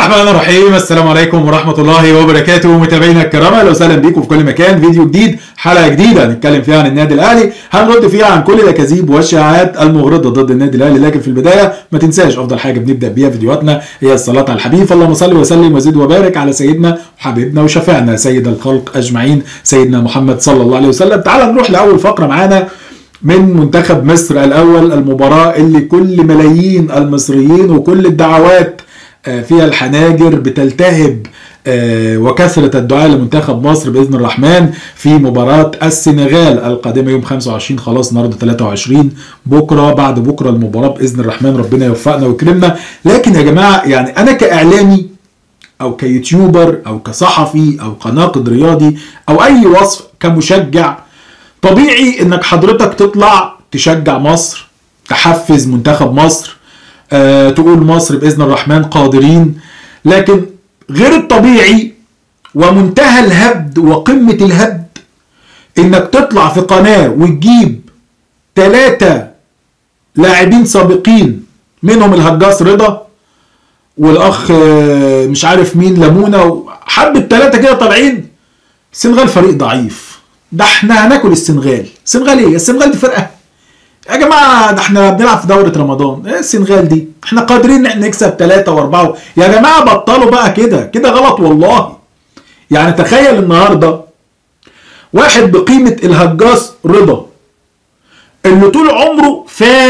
الرحمن الرحيم السلام عليكم ورحمة الله وبركاته متابعينا الكرام اهلا وسهلا بيكم في كل مكان فيديو جديد حلقة جديدة هنتكلم فيها عن النادي الاهلي هنرد فيها عن كل الاكاذيب والشائعات المغرضة ضد النادي الاهلي لكن في البداية ما تنساش افضل حاجة بنبدأ بيها فيديوهاتنا هي الصلاة على الحبيب فاللهم صل وسلم وزد وبارك على سيدنا وحبيبنا وشفيعنا سيد الخلق اجمعين سيدنا محمد صلى الله عليه وسلم تعال نروح لاول فقرة معانا من منتخب مصر الاول المباراة اللي كل ملايين المصريين وكل الدعوات فيها الحناجر بتلتهب وكثرة الدعاء لمنتخب مصر بإذن الرحمن في مباراة السنغال القادمة يوم 25 خلاص النهارده 23 بكرة بعد بكرة المباراة بإذن الرحمن ربنا يوفقنا ويكرمنا لكن يا جماعة يعني أنا كإعلامي أو كيوتيوبر أو كصحفي أو كناقد رياضي أو أي وصف كمشجع طبيعي إنك حضرتك تطلع تشجع مصر تحفز منتخب مصر آه، تقول مصر باذن الرحمن قادرين لكن غير الطبيعي ومنتهى الهبد وقمه الهبد انك تطلع في قناه وتجيب ثلاثه لاعبين سابقين منهم الهجاس رضا والاخ آه، مش عارف مين لمونه حبه ثلاثه كده طالعين السنغال فريق ضعيف ده احنا هناكل السنغال السنغال ايه السنغال دي فرقه يا جماعه ده احنا بنلعب في دوره رمضان ايه السنغال دي احنا قادرين ان احنا نكسب ثلاثة واربعة يا جماعه بطلوا بقى كده كده غلط والله يعني تخيل النهارده واحد بقيمه الهجاس رضا اللي طول عمره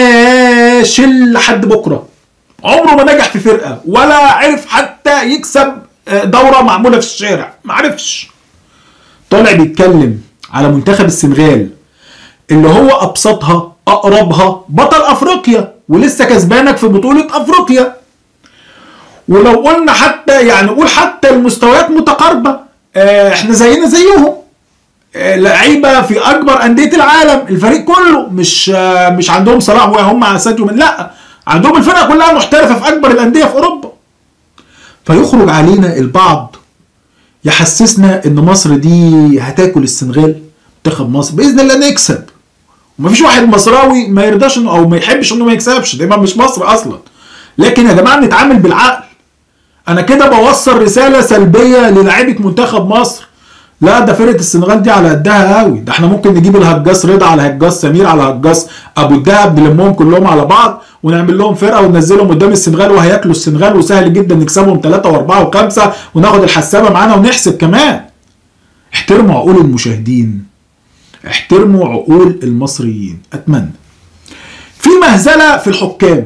فاشل لحد بكره عمره ما نجح في فرقه ولا عرف حتى يكسب دوره معموله في الشارع ما عرفش طالع بيتكلم على منتخب السنغال اللي هو ابسطها اقربها بطل افريقيا ولسه كسبانك في بطوله افريقيا ولو قلنا حتى يعني قول حتى المستويات متقاربه اه احنا زينا زيهم اه لعيبه في اكبر انديه العالم الفريق كله مش اه مش عندهم صلاح وهم على ساديو من لا عندهم الفرقه كلها محترفه في اكبر الانديه في اوروبا فيخرج علينا البعض يحسسنا ان مصر دي هتاكل السنغال منتخب مصر باذن الله نكسب ومفيش واحد مصراوي ما يرضاش انه او ما يحبش انه ما يكسبش دايما مش مصر اصلا لكن يا جماعه نتعامل بالعقل انا كده بوصل رساله سلبيه للاعيبه منتخب مصر لا ده فرقه السنغال دي على قدها قوي ده احنا ممكن نجيب الهجاس رضا على هجاس سمير على هجاس ابو الدهب نلمهم كلهم على بعض ونعمل لهم فرقه وننزلهم قدام السنغال وهياكلوا السنغال وسهل جدا نكسبهم ثلاثه واربعه وخمسه وناخد الحسابه معانا ونحسب كمان احترموا عقول المشاهدين احترموا عقول المصريين اتمنى في مهزله في الحكام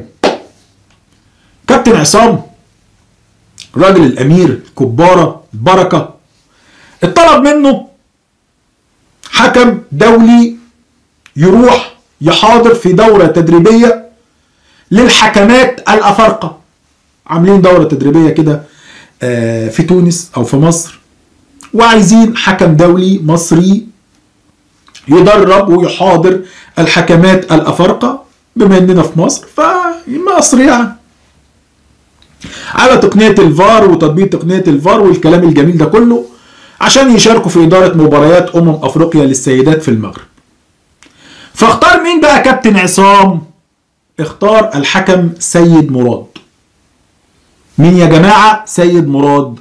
كابتن عصام الراجل الامير الكباره البركه اتطلب منه حكم دولي يروح يحاضر في دوره تدريبيه للحكمات الافارقه عاملين دوره تدريبيه كده في تونس او في مصر وعايزين حكم دولي مصري يدرب ويحاضر الحكمات الافارقه بما اننا في مصر فمصر يعني على تقنيه الفار وتطبيق تقنيه الفار والكلام الجميل ده كله عشان يشاركوا في اداره مباريات امم افريقيا للسيدات في المغرب فاختار مين بقى كابتن عصام اختار الحكم سيد مراد مين يا جماعه سيد مراد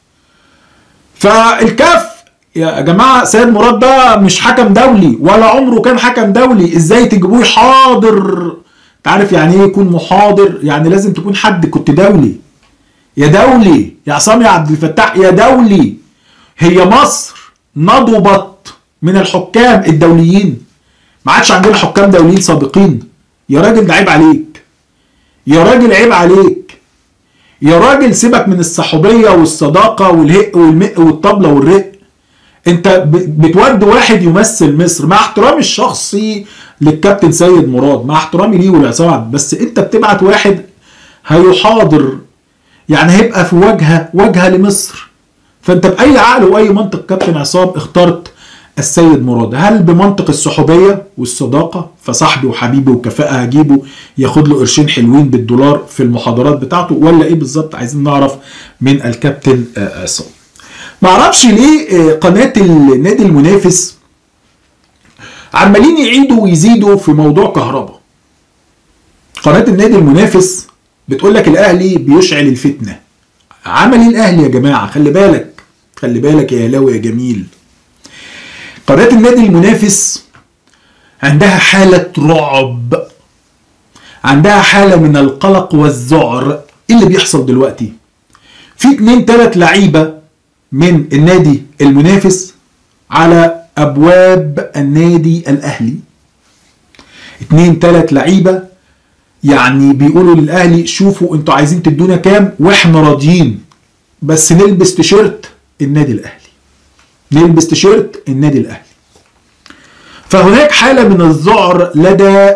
فالكاف يا جماعه سيد مراد ده مش حكم دولي ولا عمره كان حكم دولي ازاي تجيبوه حاضر تعرف يعني ايه يكون محاضر يعني لازم تكون حد كنت دولي يا دولي يا عصام يا عبد الفتاح يا دولي هي مصر نضبت من الحكام الدوليين ما عادش عندنا حكام دوليين سابقين يا راجل ده عيب عليك يا راجل عيب عليك يا راجل سيبك من الصحوبيه والصداقه والهق والمق والطبله والرق انت بتود واحد يمثل مصر مع احترامي الشخصي للكابتن سيد مراد مع احترامي ليه ولعصام بس انت بتبعت واحد هيحاضر يعني هيبقى في واجهه واجهه لمصر فانت باي عقل واي منطق كابتن عصام اخترت السيد مراد هل بمنطق الصحوبيه والصداقه فصاحبي وحبيبي وكفاءه هجيبه ياخد له قرشين حلوين بالدولار في المحاضرات بتاعته ولا ايه بالظبط عايزين نعرف من الكابتن عصام معرفش ليه قناة النادي المنافس عمالين يعيدوا ويزيدوا في موضوع كهرباء قناة النادي المنافس بتقول لك الاهلي بيشعل الفتنة عمل ايه الاهلي يا جماعه خلي بالك خلي بالك يا هلاوي يا جميل قناه النادي المنافس عندها حاله رعب عندها حاله من القلق والذعر ايه اللي بيحصل دلوقتي في اتنين تلات لعيبه من النادي المنافس على ابواب النادي الاهلي اتنين تلات لعيبه يعني بيقولوا للاهلي شوفوا انتوا عايزين تدونا كام واحنا راضيين بس نلبس تيشيرت النادي الاهلي نلبس تيشيرت النادي الاهلي فهناك حاله من الذعر لدى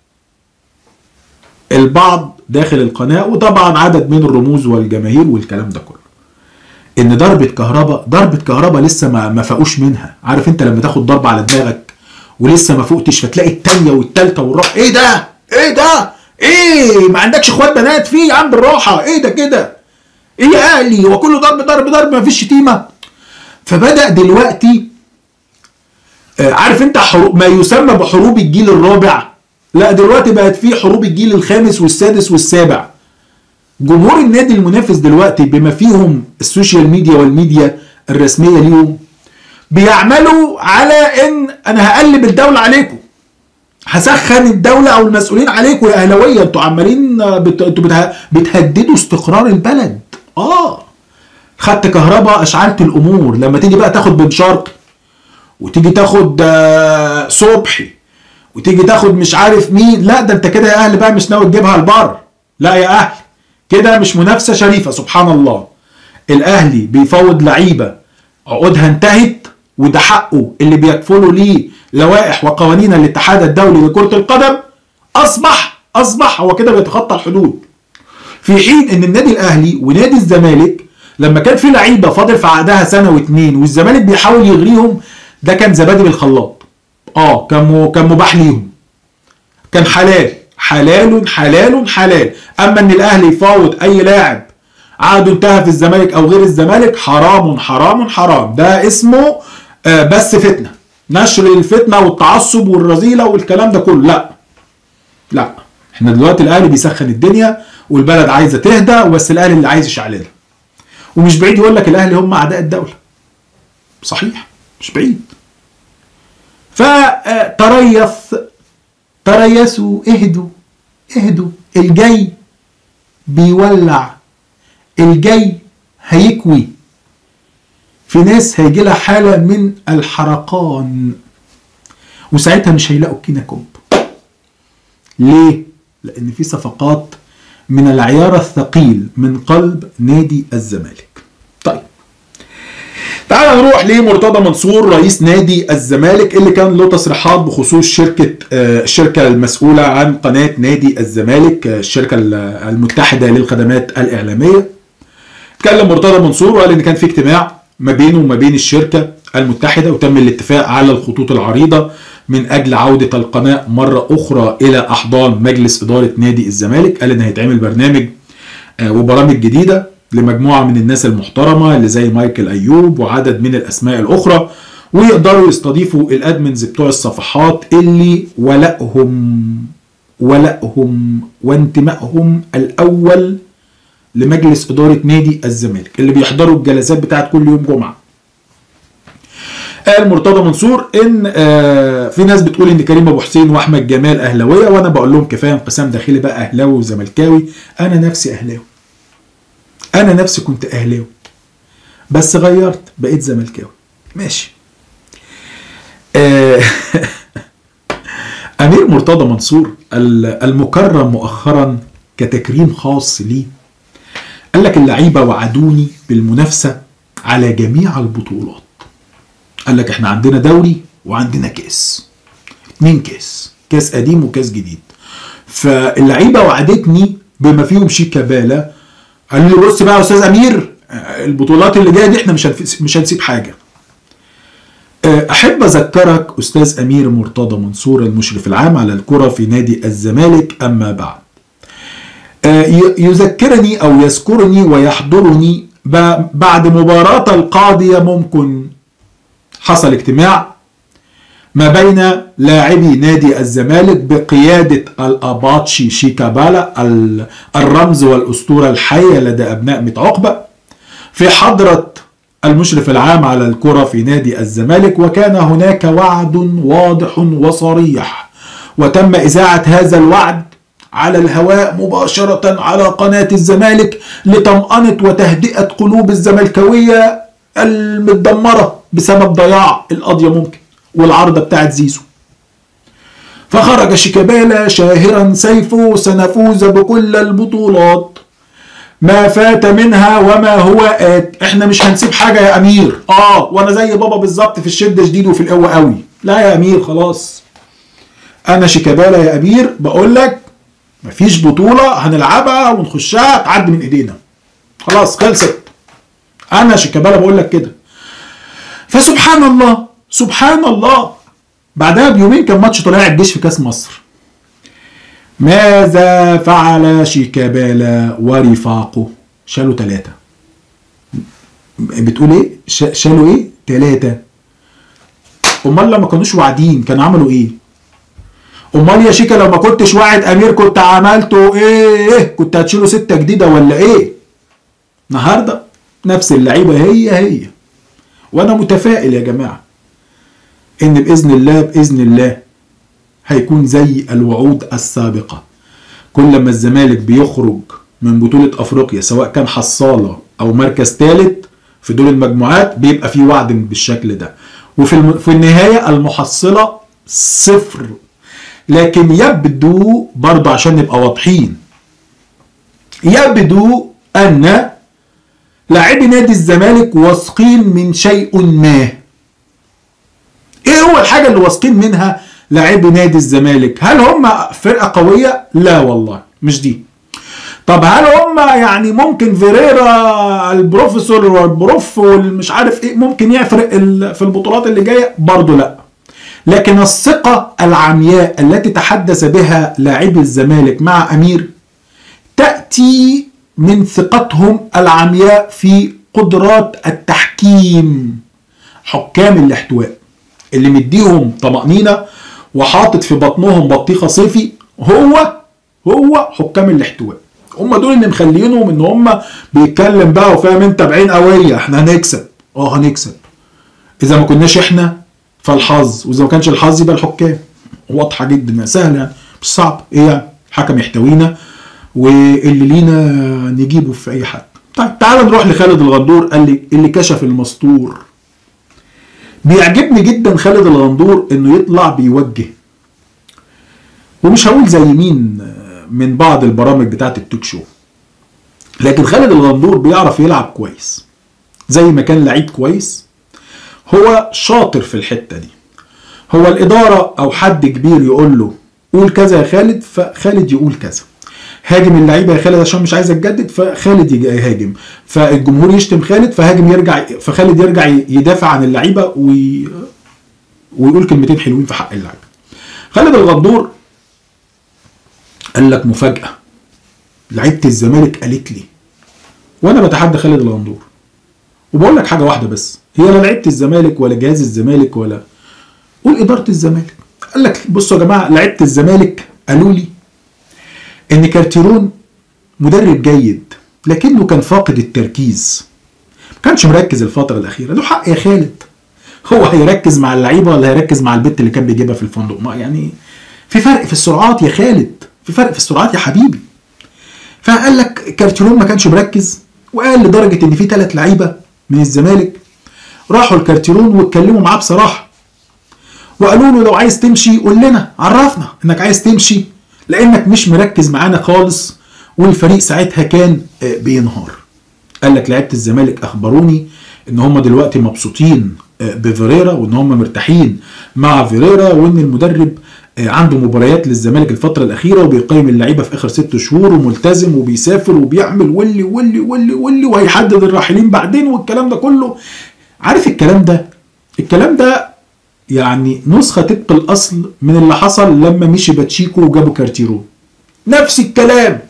البعض داخل القناه وطبعا عدد من الرموز والجماهير والكلام ده كله ان ضربه كهرباء ضربه كهرباء لسه ما ما فاقوش منها عارف انت لما تاخد ضربه على دماغك ولسه ما فوقتش فتلاقي التانية والتالتة والرابعة ايه ده ايه ده ايه ما عندكش اخوات بنات في يا عم بالراحة ايه ده كده ايه يا اهلي هو كله ضرب ضرب ضرب ما فيش شتيمة فبدأ دلوقتي آه، عارف انت حروب ما يسمى بحروب الجيل الرابع لا دلوقتي بقت في حروب الجيل الخامس والسادس والسابع جمهور النادي المنافس دلوقتي بما فيهم السوشيال ميديا والميديا الرسمية ليهم بيعملوا على ان انا هقلب الدولة عليكم هسخن الدولة او المسؤولين عليكم يا اهلاوية انتوا عمالين بت... انتوا بته... بتهددوا استقرار البلد اه خدت كهرباء اشعلت الامور لما تيجي بقى تاخد بن شرقي وتيجي تاخد آه، صبحي وتيجي تاخد مش عارف مين لا ده انت كده يا اهل بقى مش ناوي تجيبها البر لا يا اهل كده مش منافسه شريفه سبحان الله الاهلي بيفوض لعيبه عقودها انتهت وده حقه اللي بيكفلوا ليه لوائح وقوانين الاتحاد الدولي لكره القدم اصبح اصبح هو كده بيتخطى الحدود في حين ان النادي الاهلي ونادي الزمالك لما كان في لعيبه فاضل في عقدها سنه واتنين والزمالك بيحاول يغريهم ده كان زبادي بالخلاط اه كان م- كان مباح ليهم كان حلال حلال حلال حلال اما ان الاهلي يفاوض اي لاعب عقده انتهى في الزمالك او غير الزمالك حرام حرام حرام ده اسمه آه، بس فتنه نشر الفتنه والتعصب والرذيله والكلام ده كله لا لا احنا دلوقتي الاهلي بيسخن الدنيا والبلد عايزه تهدى وبس الاهلي اللي عايز يشعللها ومش بعيد يقول لك الاهلي هم اعداء الدوله صحيح مش بعيد فتريث تريثوا اهدوا اهدوا الجاي بيولع الجاي هيكوي في ناس هيجي لها حالة من الحرقان وساعتها مش هيلاقوا كينا كوب ليه؟ لأن في صفقات من العيار الثقيل من قلب نادي الزمالك طيب تعال نروح لمرتضى منصور رئيس نادي الزمالك اللي كان له تصريحات بخصوص شركة آه، الشركة المسؤولة عن قناة نادي الزمالك آه، الشركة المتحدة للخدمات الإعلامية اتكلم مرتضى منصور وقال ان كان في اجتماع ما بينه وما بين الشركه المتحده وتم الاتفاق على الخطوط العريضه من اجل عوده القناه مره اخرى الى احضان مجلس اداره نادي الزمالك قال ان هيتعمل برنامج آه، وبرامج جديده لمجموعه من الناس المحترمه اللي زي مايكل ايوب وعدد من الاسماء الاخرى ويقدروا يستضيفوا الادمنز بتوع الصفحات اللي ولائهم ولائهم وانتمائهم الاول لمجلس اداره نادي الزمالك اللي بيحضروا الجلسات بتاعت كل يوم جمعه قال مرتضى منصور ان آه، في ناس بتقول ان كريم ابو حسين واحمد جمال اهلاويه وانا بقول لهم كفايه انقسام داخلي بقى اهلاوي وزملكاوي انا نفسي اهلاوي انا نفسي كنت اهلاوي بس غيرت بقيت زملكاوي ماشي آه، امير مرتضى منصور ال- المكرم مؤخرا كتكريم خاص ليه قال لك اللعيبه وعدوني بالمنافسه على جميع البطولات قال لك احنا عندنا دوري وعندنا كاس اتنين كاس كاس قديم وكاس جديد فاللعيبه وعدتني بما فيهم شيكابالا قالوا لي بص بقى يا استاذ امير آه، البطولات اللي جايه دي احنا مش هنف- مش هنسيب حاجه آه، احب اذكرك استاذ امير مرتضى منصور المشرف العام على الكره في نادي الزمالك اما بعد آه، ي- يذكرني او يذكرني ويحضرني ب- بعد مباراة القاضية ممكن حصل اجتماع ما بين لاعبي نادي الزمالك بقيادة الأباتشي شيكابالا ال- الرمز والأسطورة الحية لدى أبناء ميت عقبة في حضرة المشرف العام على الكرة في نادي الزمالك وكان هناك وعد واضح وصريح وتم إذاعة هذا الوعد على الهواء مباشرة على قناة الزمالك لطمأنة وتهدئة قلوب الزملكاوية المتدمرة بسبب ضياع القضية ممكن والعارضة بتاعت زيزو فخرج شيكابالا شاهرا سيفه سنفوز بكل البطولات ما فات منها وما هو آت احنا مش هنسيب حاجة يا امير اه وانا زي بابا بالظبط في الشدة شديد وفي القوة قوي لا يا امير خلاص انا شيكابالا يا امير بقول لك مفيش بطولة هنلعبها ونخشها تعدي من ايدينا خلاص خلصت انا شيكابالا بقول لك كده فسبحان الله سبحان الله بعدها بيومين كان ماتش طلائع الجيش في كاس مصر ماذا فعل شيكابالا ورفاقه شالوا ثلاثة بتقول ايه شالوا ايه ثلاثة امال لما كانوش واعدين كانوا عملوا ايه امال يا شيكا لو ما كنتش واعد امير كنت عملته ايه كنت هتشيله ستة جديدة ولا ايه النهارده نفس اللعيبة هي هي وانا متفائل يا جماعة ان باذن الله باذن الله هيكون زي الوعود السابقة كل ما الزمالك بيخرج من بطولة افريقيا سواء كان حصالة او مركز ثالث في دول المجموعات بيبقى في وعد بالشكل ده وفي الم... في النهاية المحصلة صفر لكن يبدو برضه عشان نبقى واضحين يبدو ان لاعبي نادي الزمالك واثقين من شيء ما ايه هو الحاجة اللي واثقين منها لاعبي نادي الزمالك هل هم فرقة قوية لا والله مش دي طب هل هم يعني ممكن فيريرا البروفيسور والبروف والمش عارف ايه ممكن يفرق في البطولات اللي جايه برضه لا لكن الثقة العمياء التي تحدث بها لاعبي الزمالك مع أمير تأتي من ثقتهم العمياء في قدرات التحكيم حكام الاحتواء اللي مديهم طمأنينة وحاطط في بطنهم بطيخة صيفي هو هو حكام الاحتواء هم دول اللي مخلينهم ان هم بيتكلم بقى وفاهم انت بعين قوية احنا هنكسب اه هنكسب اذا ما كناش احنا فالحظ واذا ما كانش الحظ يبقى الحكام واضحه جدا سهله يعني مش صعب ايه يعني حكم يحتوينا واللي لينا نجيبه في اي حد طيب تعال نروح لخالد الغندور قال لي اللي كشف المستور بيعجبني جدا خالد الغندور انه يطلع بيوجه ومش هقول زي مين من بعض البرامج بتاعت التوك شو لكن خالد الغندور بيعرف يلعب كويس زي ما كان لعيب كويس هو شاطر في الحته دي هو الاداره او حد كبير يقول له قول كذا يا خالد فخالد يقول كذا هاجم اللعيبه يا خالد عشان مش عايز اتجدد فخالد يهاجم فالجمهور يشتم خالد فهاجم يرجع فخالد يرجع يدافع عن اللعيبه وي... ويقول كلمتين حلوين في حق اللعيبه خالد الغدور قال لك مفاجاه لعيبه الزمالك قالت لي وانا بتحدى خالد الغندور وبقول لك حاجه واحده بس هي لا لعيبه الزمالك ولا جهاز الزمالك ولا قول اداره الزمالك قال لك بصوا يا جماعه لعيبه الزمالك قالوا لي ان كارتيرون مدرب جيد لكنه كان فاقد التركيز ما كانش مركز الفتره الاخيره له حق يا خالد هو هيركز مع اللعيبه ولا هيركز مع البت اللي كان بيجيبها في الفندق ما يعني في فرق في السرعات يا خالد في فرق في السرعات يا حبيبي فقال لك كارتيرون ما كانش مركز وقال لدرجه ان في ثلاث لعيبه من الزمالك راحوا الكارتيرون واتكلموا معاه بصراحه وقالوا له لو عايز تمشي قول لنا عرفنا انك عايز تمشي لانك مش مركز معانا خالص والفريق ساعتها كان بينهار قال لك لعيبه الزمالك اخبروني ان هم دلوقتي مبسوطين بفيريرا وان هم مرتاحين مع فيريرا وان المدرب عنده مباريات للزمالك الفتره الاخيره وبيقيم اللعيبه في اخر ست شهور وملتزم وبيسافر وبيعمل واللي واللي واللي واللي وهيحدد الراحلين بعدين والكلام ده كله عارف الكلام ده الكلام ده يعني نسخة طبق الأصل من اللي حصل لما مشي باتشيكو وجابوا كارتيرو نفس الكلام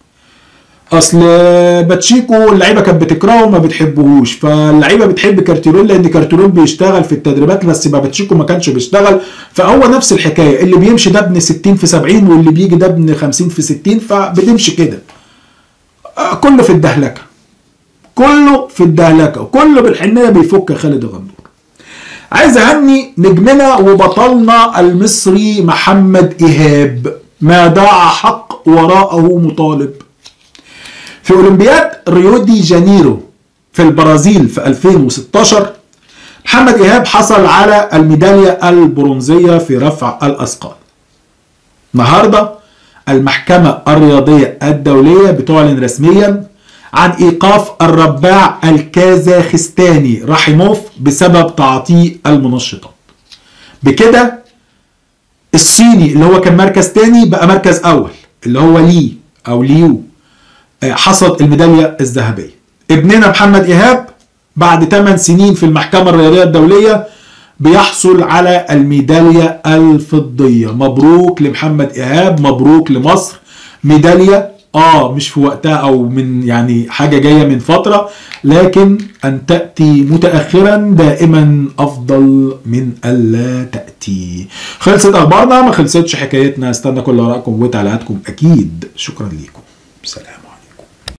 اصل باتشيكو اللعيبه كانت بتكرهه وما بتحبهوش فاللعيبه بتحب كارتيرون لان كارتيرون بيشتغل في التدريبات بس ما باتشيكو ما كانش بيشتغل فهو نفس الحكايه اللي بيمشي ده ابن 60 في 70 واللي بيجي ده ابن 50 في 60 فبتمشي كده كله في الدهلكه كله في الدهلكه كله بالحنيه بيفك خالد الغندور عايز اهني نجمنا وبطلنا المصري محمد ايهاب ما دعا حق وراءه مطالب في اولمبياد ريو دي جانيرو في البرازيل في 2016 محمد ايهاب حصل على الميداليه البرونزيه في رفع الاثقال النهارده المحكمه الرياضيه الدوليه بتعلن رسميا عن ايقاف الرباع الكازاخستاني راحيموف بسبب تعاطيه المنشطات بكده الصيني اللي هو كان مركز تاني بقى مركز اول اللي هو لي او ليو حصد الميداليه الذهبيه ابننا محمد ايهاب بعد 8 سنين في المحكمه الرياضيه الدوليه بيحصل على الميداليه الفضيه مبروك لمحمد ايهاب مبروك لمصر ميداليه اه مش في وقتها او من يعني حاجه جايه من فتره لكن ان تاتي متاخرا دائما افضل من الا تاتي خلصت اخبارنا ما خلصتش حكايتنا استنى كل ارائكم وتعليقاتكم اكيد شكرا ليكم سلام